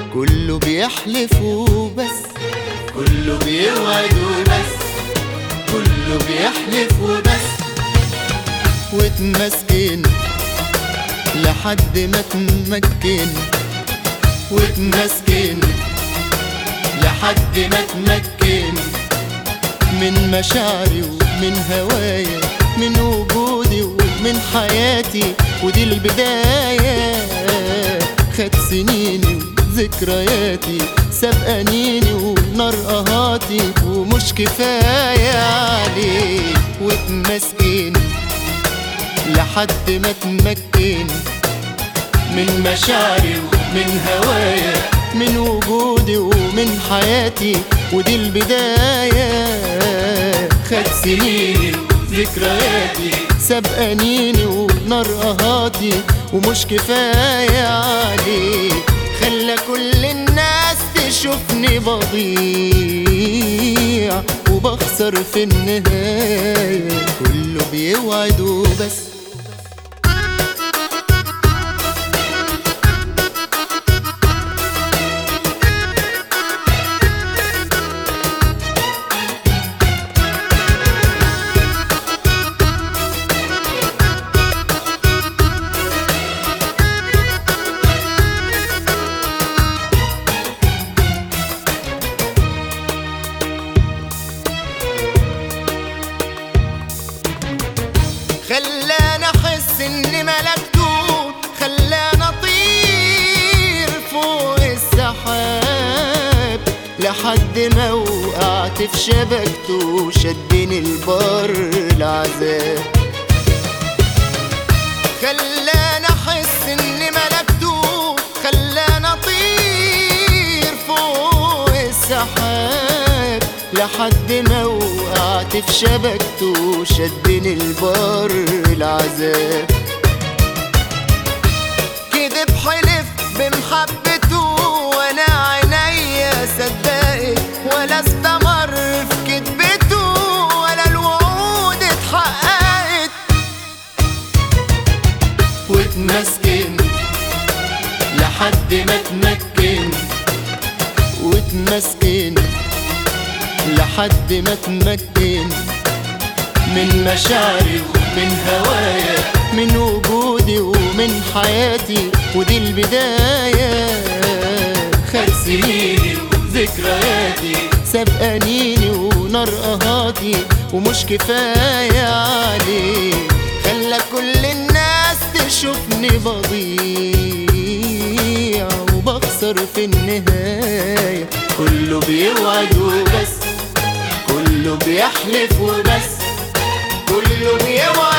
كله بيحلف وبس كله بيوعد وبس كله بيحلف وبس واتمسكن لحد ما تمكن واتمسكن لحد ما تمكن من مشاعري ومن هوايا من وجودي ومن حياتي ودي البداية خد سنيني وذكرياتي سبقانيني ونار قهاتي ومش كفاية عليه واتمسكن لحد ما اتمكن من مشاعري ومن هوايا من وجودي ومن حياتي ودي البداية خد سنيني ذكرياتي سبقانيني ونار قهاتي ومش كفاية عليه خلى كل الناس تشوفني بضيع وبخسر في النهاية كله بيوعد وبس خلاني احس اني ملكته خلاني اطير فوق السحاب لحد ما وقعت في شبكته شدني البر العذاب خلاني احس اني ملكته خلاني اطير فوق السحاب لحد ما وقعت في شبكته شدني البر العذاب كذب حلف بمحبته وانا عينيا صدقت ولا استمر في كذبته ولا الوعود اتحققت واتمسكن لحد ما اتمكن واتمسكن لحد ما اتمكن من مشاعري ومن هوايا من وجودي ومن حياتي ودي البداية خد سنيني وذكرياتي سبقانيني ونار قهاتي ومش كفاية عليه خلى كل الناس تشوفني بضيع وبخسر في النهاية كله بيوعد وبس كله بيحلف وبس كله بيوعد